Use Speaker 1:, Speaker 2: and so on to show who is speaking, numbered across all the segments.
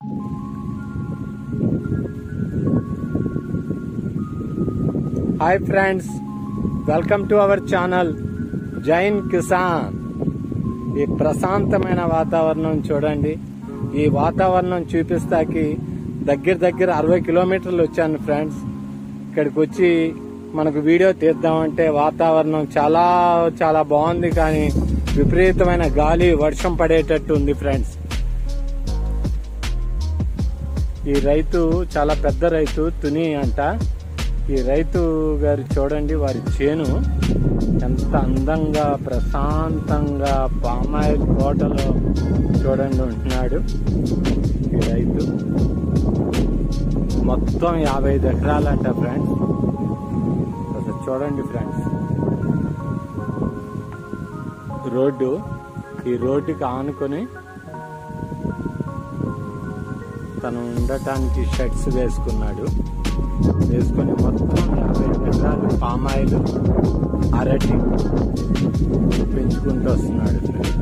Speaker 1: Hi friends welcome to our channel Jain Kisan ఈ ప్రశాంతమైన వాతావరణం చూడండి ఈ వాతావరణం చూపిస్తాకి దగ్గర దగ్గర అరవై కిలోమీటర్లు వచ్చాను ఫ్రెండ్స్ ఇక్కడికి వచ్చి మనకు వీడియో తీద్దామంటే వాతావరణం చాలా చాలా బాగుంది కానీ విపరీతమైన గాలి వర్షం పడేటట్టు ఉంది ఫ్రెండ్స్ ఈ రైతు చాలా పెద్ద రైతు తుని అంట ఈ రైతు గారు చూడండి వారి చేను ఎంత అందంగా ప్రశాంతంగా పామాయిల్ తోటలో చూడండి ఉంటున్నాడు ఈ రైతు మొత్తం యాభై ఐదు ఎకరాలంట ఫ్రెండ్స్ అసలు చూడండి ఫ్రెండ్స్ రోడ్డు ఈ రోడ్డుకి ఆనుకొని తను ఉండటానికి షర్ట్స్ వేసుకున్నాడు వేసుకొని మొత్తం యాభై ఎకరాలు పామాయిల్ అరటి పెంచుకుంటూ వస్తున్నాడు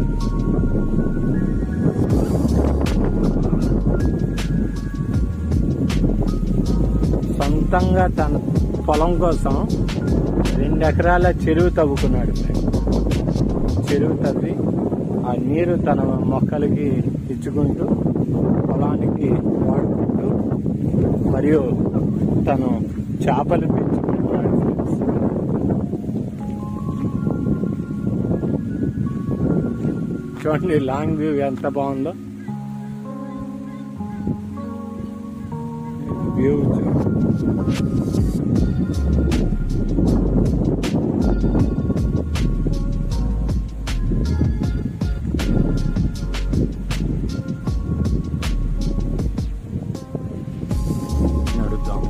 Speaker 1: సొంతంగా తన పొలం కోసం రెండు ఎకరాల చెరువు తవ్వుకున్నాడు చెరువు తవ్వి ఆ నీరు తన మొక్కలకి ఇచ్చుకుంటూ పొలానికి వాడుకుంటూ మరియు తను చేపలు పెంచుకుంటున్నాడు చూడండి లాంగ్ వ్యూ ఎంత బాగుందో వ్యూ నడుద్దాం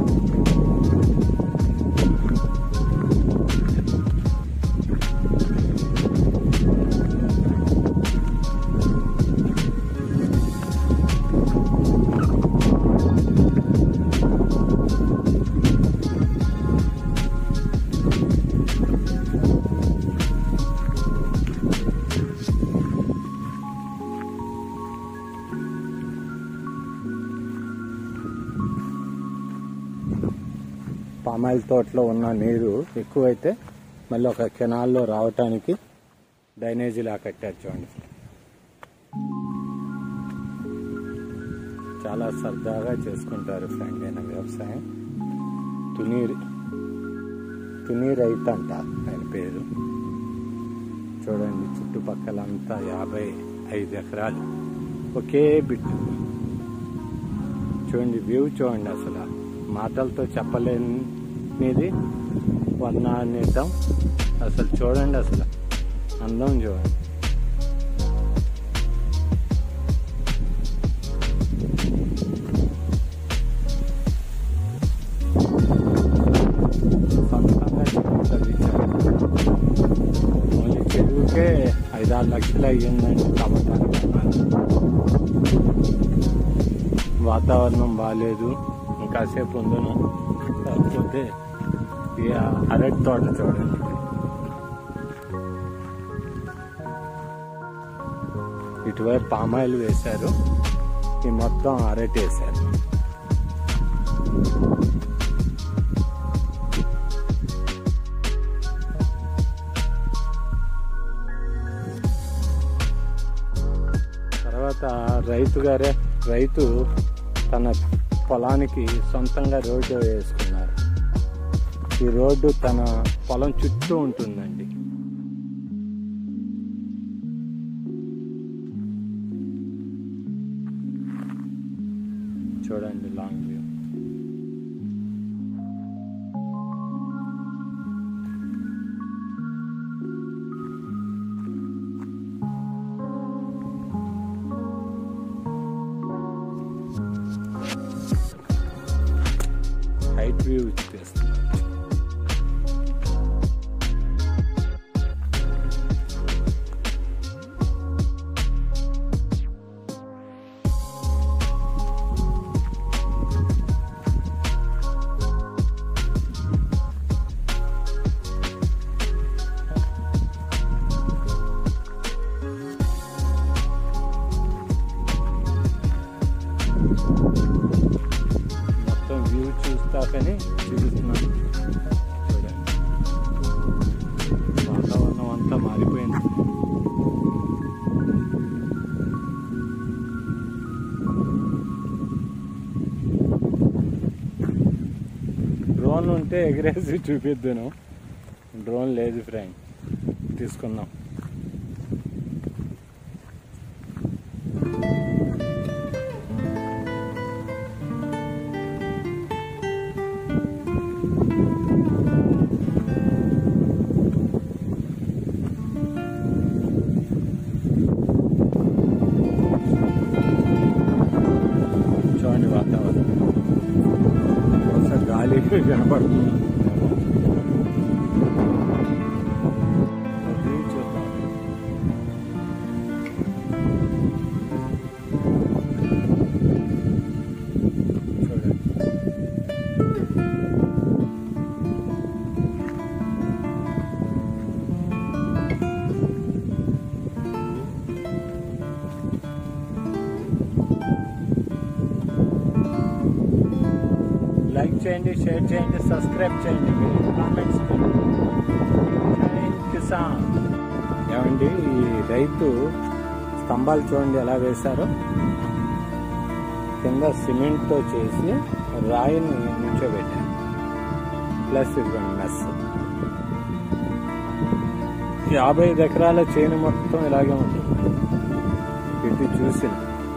Speaker 1: పామాయిల్ తోటలో ఉన్న నీరు ఎక్కువైతే మళ్ళీ ఒక కెనాల్లో రావటానికి డ్రైనేజీ లా కట్టారు చూడండి చాలా సరదాగా చేసుకుంటారు ఫ్రెండ్ అయిన వ్యవసాయం తుని తుని రైతు అంట ఆయన పేరు చూడండి చుట్టుపక్కలంతా యాభై ఐదు ఎకరాలు ఒకే బిట్టు చూడండి వ్యూ చూడండి అసలు మాటలతో చెప్పలేనిది వర్ణాన్నిద్దాం అసలు చూడండి అసలు అందం చూడండి సొంతంగా చెరువు తవ్వించారు ఓన్లీ చెరువుకే ఐదారు లక్షలు అయ్యిందండి తవ్వటానికి వాతావరణం బాగాలేదు ఇంకాసేపు ఉందను కాకపోతే ఈ అరటి తోట చూడండి ఇటువైపు పామాయిల్ వేశారు ఈ మొత్తం అరటి వేశారు తర్వాత రైతు గారే రైతు తన పొలానికి సొంతంగా రోడ్డు వేసుకున్నారు ఈ రోడ్డు తన పొలం చుట్టూ ఉంటుందండి చూడండి లాంగ్ వ్యూ హైట్ వ్యూ చూపిస్తున్నాను స్టాప్ అని చూపిస్తున్నాను చూడండి వాతావరణం అంతా మారిపోయింది డ్రోన్ ఉంటే ఎగిరేసి చూపిద్దాను డ్రోన్ లేదు ఫ్రెండ్ తీసుకుందాం చూడండి వాతావరణం ఒకసారి గాలి కనపడుతుంది అది చూద్దాం చూడండి లైక్ చేయండి షేర్ చేయండి సబ్స్క్రైబ్ చేయండి మీరు కామెంట్స్ కిసాన్ ఏమండి ఈ రైతు స్తంభాలు చూడండి ఎలా వేశారో కింద సిమెంట్తో చేసి రాయిని నిల్చోబెట్టారు ప్లస్ ఇదిగోండి మెస్ యాభై ఐదు ఎకరాల చేను మొత్తం ఇలాగే ఉంటుంది ఇటు చూసిన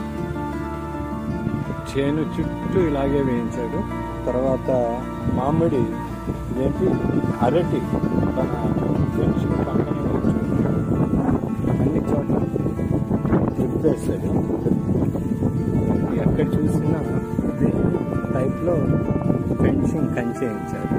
Speaker 1: చేను చుట్టూ ఇలాగే వేయించాడు తర్వాత మామిడి ఇదేంటి అరటి తన ఫ్రెండ్స్ పక్కన వేయించాడు. అన్ని చోట్ల తిప్పేస్తాడు ఎక్కడ చూసినా ఇదే టైప్లో ఫెన్సింగ్ కంచేయించాడు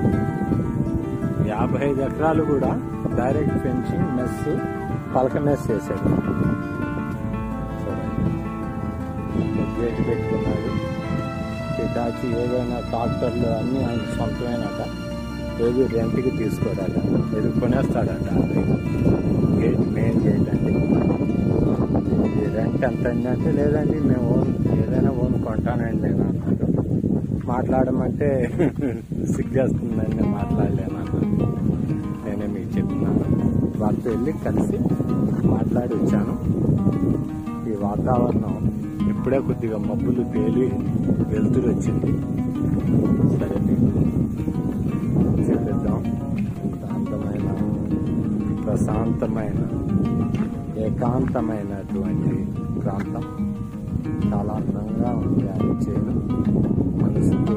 Speaker 1: యాభై ఐదు ఎకరాలు కూడా డైరెక్ట్ ఫెన్సింగ్ మెస్ పలక మెస్ వేసాడు చూడండి గేట్ పెట్టుకున్నాడు హిటాచి ఏదైనా ట్రాక్టర్లు అన్నీ ఆయన సొంతమేనట ఏది రెంట్కి తీసుకోడట ఏది కొనేస్తాడట గేట్ మెయిన్ గేట్ అండి ఈ రెంట్ ఎంత అండి అంటే లేదండి మేము ఓన్ ఏదైనా ఓన్ కొంటానండి నేను అన్నాడు మాట్లాడమంటే సిగ్గేస్తుందండి మాట్లాడలేను అన్నాడు నేనే మీకు చెప్తున్నాను వారితో వెళ్ళి కలిసి మాట్లాడి వచ్చాను ఈ వాతావరణం ఇప్పుడే కొద్దిగా మబ్బులు తేలి వెలుతురు వచ్చింది సరే మీకు చూపిద్దాం ఇంత అందమైన ప్రశాంతమైన ఏకాంతమైనటువంటి ప్రాంతం చాలా అందంగా ఉంది ఆ చేను మనసుకు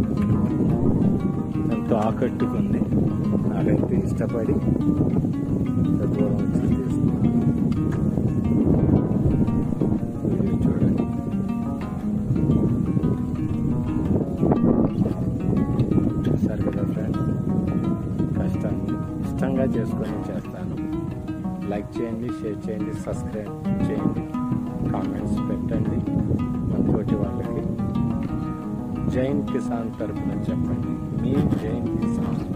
Speaker 1: ఎంతో ఆకట్టుకుంది నాకైతే ఇష్టపడి ఇంత దూరం వచ్చి తీసుకున్నాను వీడియో చూడండి చూసారు కదా ఫ్రెండ్స్ కష్టాన్ని ఇష్టంగా చేసుకొని చేస్తాను లైక్ చేయండి షేర్ చేయండి సబ్స్క్రైబ్ చేయండి కామెంట్స్ పెట్టండి మన తోటి వాళ్ళకి జైన్ కిసాన్ తరపున చెప్పండి మీ జైన్ కిసాన్